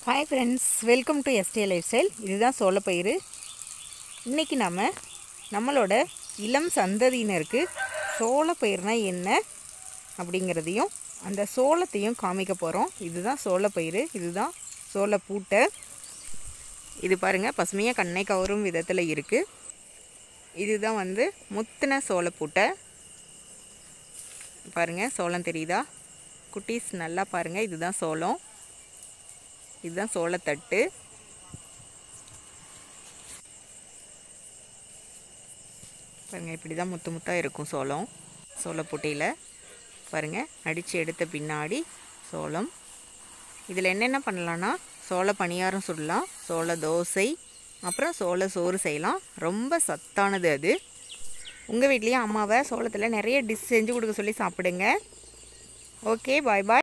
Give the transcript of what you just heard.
hi friends welcome to எஸ்டே lifestyle இதுதான் சோளப்பயிறு இன்றைக்கி நாம் நம்மளோட இளம் சந்ததியினருக்கு சோளப்பயிர்னா என்ன அப்படிங்கிறதையும் அந்த சோளத்தையும் காமிக்க போகிறோம் இதுதான் சோளப்பயிறு இதுதான் சோளப்பூட்டை இது பாருங்கள் பசுமையாக கண்ணை கவரும் விதத்தில் இருக்குது இதுதான் வந்து முத்தின சோளப்பூட்டை பாருங்கள் சோளம் தெரியுதா குட்டீஸ் நல்லா பாருங்கள் இதுதான் சோளம் இதுதான் சோளத்தட்டு பாருங்கள் இப்படி தான் முத்து முத்தாக இருக்கும் சோளம் சோளப்பூட்டையில் பாருங்கள் அடித்து எடுத்த பின்னாடி சோளம் இதில் என்னென்ன பண்ணலான்னா சோள பணியாரம் சுடலாம் சோள தோசை அப்புறம் சோள சோறு செய்யலாம் ரொம்ப சத்தானது அது உங்கள் வீட்லேயும் அம்மாவை சோளத்தில் நிறைய டிஷ் செஞ்சு கொடுக்க சொல்லி சாப்பிடுங்க ஓகே பாய் பாய்